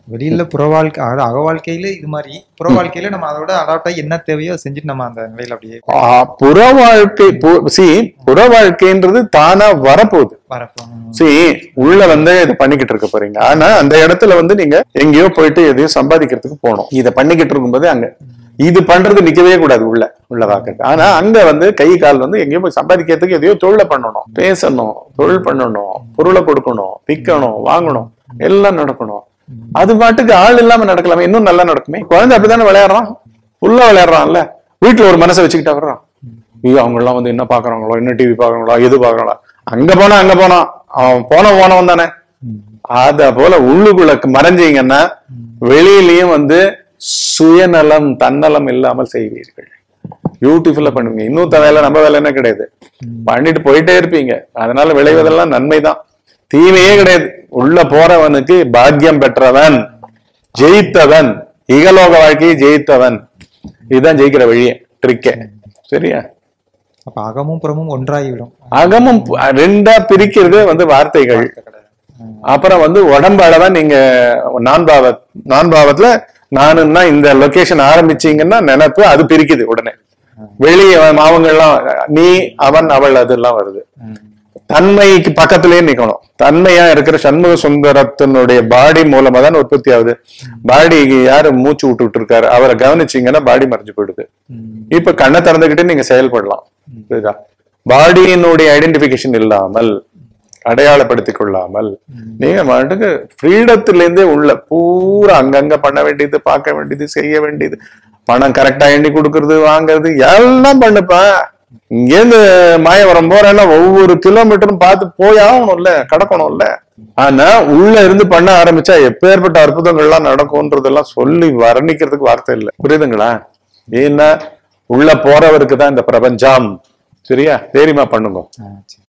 வெளியில புற வாழ்க்கை அதாவது அக வாழ்க்கையில இது மாதிரி புற வாழ்க்கையில நம்ம அதோட அடாப்ட் ஆகி என்ன தேவையோ அதை செஞ்சுட்டு நம்ம அந்த நிலையில அப்படியே ஆ, புற வாழ்க்கை சி புற வாழ்க்கைன்றது தானா வரப்போகுது வரப்போம் சி உள்ள வந்து இதை பண்ணிக்கிட்டு இருக்க போறீங்க ஆனா அந்த இடத்துல வந்து நீங்க எங்கேயோ போயிட்டு எதையும் சம்பாதிக்கிறதுக்கு போகணும் இதை பண்ணிக்கிட்டு இருக்கும்போது அங்க இது பண்றது நிக்கவே கூடாது உள்ள உள்ளதாக்க ஆனா அங்க வந்து கை கால் வந்து எங்கேயோ போய் சம்பாதிக்கிறதுக்கு எதையோ தொழிலை பண்ணணும் பேசணும் தொழில் பண்ணணும் பொருளை கொடுக்கணும் விற்கணும் வாங்கணும் எல்லாம் நடக்கணும் அது பாட்டுக்கு ஆள் இல்லாம நடக்கலாமே இன்னும் நல்லா நடக்குமே குழந்தை அப்படித்தானே விளையாடுறான் ஃபுல்லா விளையாடுறான்ல வீட்டுல ஒரு மனசை வச்சுக்கிட்டா வர்றான் ஐயோ அவங்க எல்லாம் வந்து என்ன பாக்குறாங்களோ என்ன டிவி பாக்குறாங்களோ எது பாக்குறாங்களோ அங்க போனா அங்க போனான் அவன் போன போனவன் தானே அத போல உள்ளுக்குள்ள மறைஞ்சீங்கன்னா வெளியிலயும் வந்து சுயநலம் தன்னலம் இல்லாமல் செய்வீர்கள் பியூட்டிஃபுல்லா பண்ணுவீங்க இன்னொருத்த வேலை நம்ம வேலை என்ன கிடையாது பண்ணிட்டு போயிட்டே இருப்பீங்க அதனால விளைவதெல்லாம் நன்மைதான் தீமையே கிடையாது உள்ள போறவனுக்கு பாக்கியம் பெற்றவன் ஜெயித்தவன் இகலோக வாழ்க்கையை ஜெயித்தவன் இதுதான் ஜெயிக்கிற வழியே ட்ரிக்கே சரியா அப்ப அகமும் புறமும் ஒன்றாகிவிடும் அகமும் பு- ரெண்டா பிரிக்கிறது வந்து வார்த்தைகள் அப்புறம் வந்து உடம்பால தான் நீங்க நான்பாவ நான்பாவத்துல நானுன்னா இந்த லொகேஷன் ஆரம்பிச்சீங்கன்னா நினைப்பு அது பிரிக்குது உடனே வெளியே அவங்கெல்லாம் நீ அவன் அவள் அதெல்லாம் வருது தன்மைக்கு பக்கத்திலேயே நிக்கணும் தன்மையா இருக்கிற சண்முக சுந்தரத்தினுடைய பாடி மூலமா தான் உற்பத்தி ஆகுது பாடிக்கு யாரு மூச்சு விட்டுட்டு இருக்காரு அவரை கவனிச்சீங்கன்னா பாடி மறைஞ்சு போயிடுது இப்ப கண்ணை திறந்துகிட்டு நீங்க செயல்படலாம் புரியுதா பாடியினுடைய ஐடென்டிபிகேஷன் இல்லாமல் அடையாளப்படுத்திக் கொள்ளாமல் நீங்க பாட்டுக்கு ஃப்ரீடத்திலேருந்தே உள்ள பூரா அங்கங்க பண்ண வேண்டியது பார்க்க வேண்டியது செய்ய வேண்டியது பணம் கரெக்டா எண்ணி கொடுக்கறது வாங்குறது எல்லாம் பண்ணுப்பா இங்கேருந்து மாயவரம் போறேன்னா ஒவ்வொரு கிலோமீட்டரும் பார்த்து போய் ஆகணும்ல கடக்கணும்ல ஆனா உள்ள இருந்து பண்ண ஆரம்பிச்சா எப்பேற்பட்ட அற்புதங்கள்லாம் நடக்கும்ன்றதெல்லாம் சொல்லி வர்ணிக்கிறதுக்கு வார்த்தை இல்லை புரியுதுங்களா ஏன்னா உள்ள போறவருக்கு தான் இந்த பிரபஞ்சம் சரியா தைரியமா பண்ணுங்க ஆ, சரி